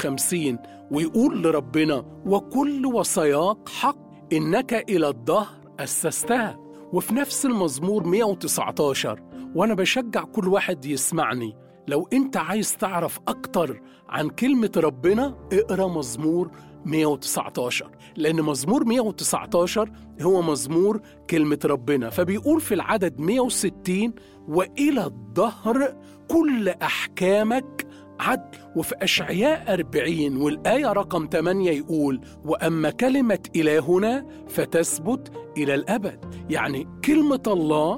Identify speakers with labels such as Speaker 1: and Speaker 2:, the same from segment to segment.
Speaker 1: 52 ويقول لربنا وكل وصاياك حق إنك إلى الدهر أسستها وفي نفس المزمور 119 وأنا بشجع كل واحد يسمعني لو أنت عايز تعرف أكتر عن كلمة ربنا اقرأ مزمور 119 لأن مزمور 119 هو مزمور كلمة ربنا فبيقول في العدد 160 وإلى الدهر كل أحكامك عدل وفي أشعياء 40 والآية رقم 8 يقول وأما كلمة إلهنا فتثبت إلى الأبد يعني كلمة الله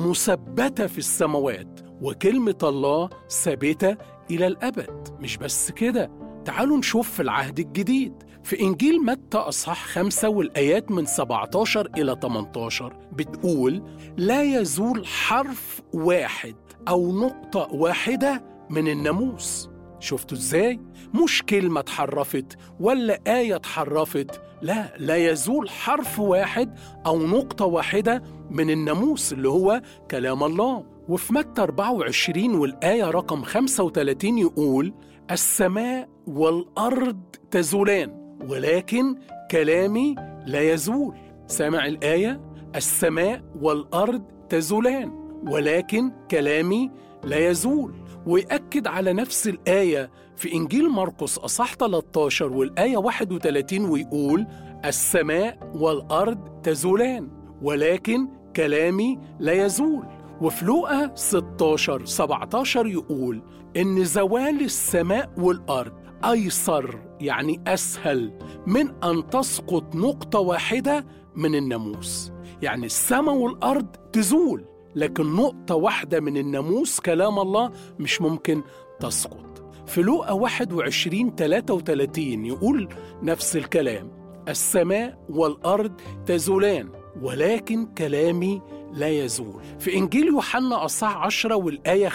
Speaker 1: مثبتة في السماوات وكلمة الله ثابتة إلى الأبد مش بس كده تعالوا نشوف في العهد الجديد في إنجيل متى أصحاح خمسة والآيات من 17 إلى 18 بتقول لا يزول حرف واحد أو نقطة واحدة من الناموس شفتوا ازاي؟ مش كلمة اتحرفت ولا آية اتحرفت لا لا يزول حرف واحد أو نقطة واحدة من الناموس اللي هو كلام الله وفي متى 24 والآية رقم 35 يقول السماء والأرض تزولان ولكن كلامي لا يزول سامع الآية السماء والأرض تزولان ولكن كلامي لا يزول ويأكد على نفس الآية في إنجيل مرقس أصح 13 والآية 31 ويقول السماء والأرض تزولان ولكن كلامي لا يزول وفي لوقا 16 17 يقول إن زوال السماء والأرض أيسر يعني أسهل من أن تسقط نقطة واحدة من الناموس يعني السماء والأرض تزول لكن نقطة واحدة من الناموس كلام الله مش ممكن تسقط في لوقا 21 33 يقول نفس الكلام السماء والأرض تزولان ولكن كلامي لا يزول في إنجيل يوحنا أصح 10 والآية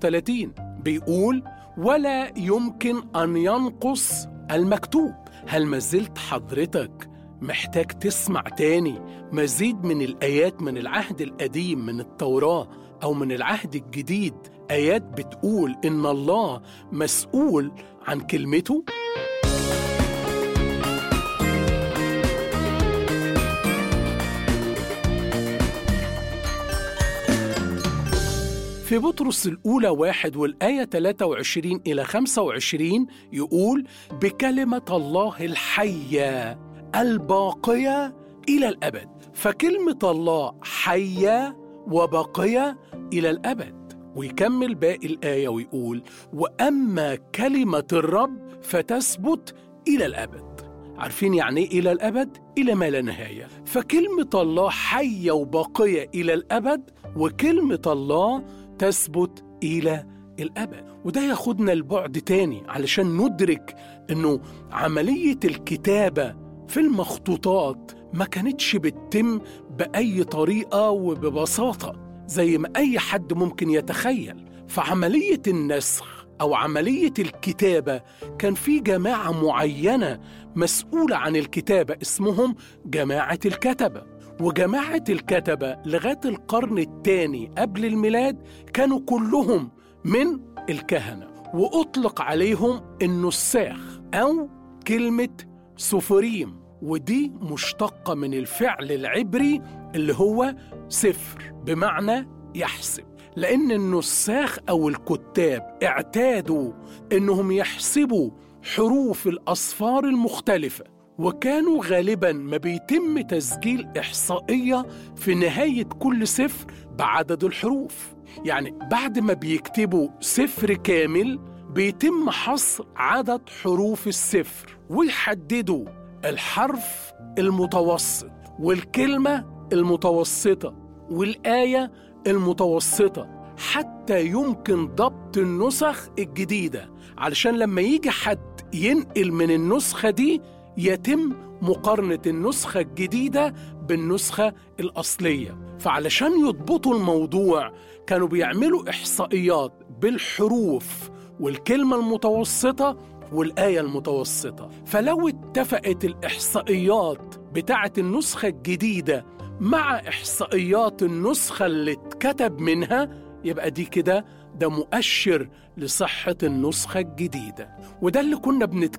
Speaker 1: 35 بيقول ولا يمكن أن ينقص المكتوب هل ما زلت حضرتك محتاج تسمع تاني مزيد من الآيات من العهد القديم من التوراة أو من العهد الجديد آيات بتقول إن الله مسؤول عن كلمته؟ في بطرس الأولى واحد والآية 23 إلى 25 يقول بكلمة الله الحية الباقية إلى الأبد فكلمة الله حية وباقية إلى الأبد ويكمل باقي الآية ويقول وأما كلمة الرب فتثبت إلى الأبد عارفين يعني إيه إلى الأبد؟ إلى ما لا نهاية فكلمة الله حية وباقية إلى الأبد وكلمة الله تثبت إلى الأبد وده ياخدنا لبعد تاني علشان ندرك أنه عملية الكتابة في المخطوطات ما كانتش بتتم بأي طريقة وببساطة زي ما أي حد ممكن يتخيل فعملية النسخ أو عملية الكتابة كان في جماعة معينة مسؤولة عن الكتابة اسمهم جماعة الكتبة وجماعة الكتبة لغاية القرن الثاني قبل الميلاد كانوا كلهم من الكهنة وأطلق عليهم النساخ أو كلمة سفريم ودي مشتقة من الفعل العبري اللي هو سفر بمعنى يحسب لأن النساخ أو الكتاب اعتادوا إنهم يحسبوا حروف الأصفار المختلفة وكانوا غالبا ما بيتم تسجيل إحصائية في نهاية كل سفر بعدد الحروف يعني بعد ما بيكتبوا سفر كامل بيتم حصر عدد حروف السفر ويحددوا الحرف المتوسط والكلمة المتوسطة والآية المتوسطة حتى يمكن ضبط النسخ الجديدة علشان لما يجي حد ينقل من النسخة دي يتم مقارنة النسخة الجديدة بالنسخة الأصلية فعلشان يضبطوا الموضوع كانوا بيعملوا إحصائيات بالحروف والكلمة المتوسطة والآية المتوسطة فلو اتفقت الإحصائيات بتاعة النسخة الجديدة مع إحصائيات النسخة اللي اتكتب منها يبقى دي كده ده مؤشر لصحة النسخة الجديدة وده اللي كنا بنتكلم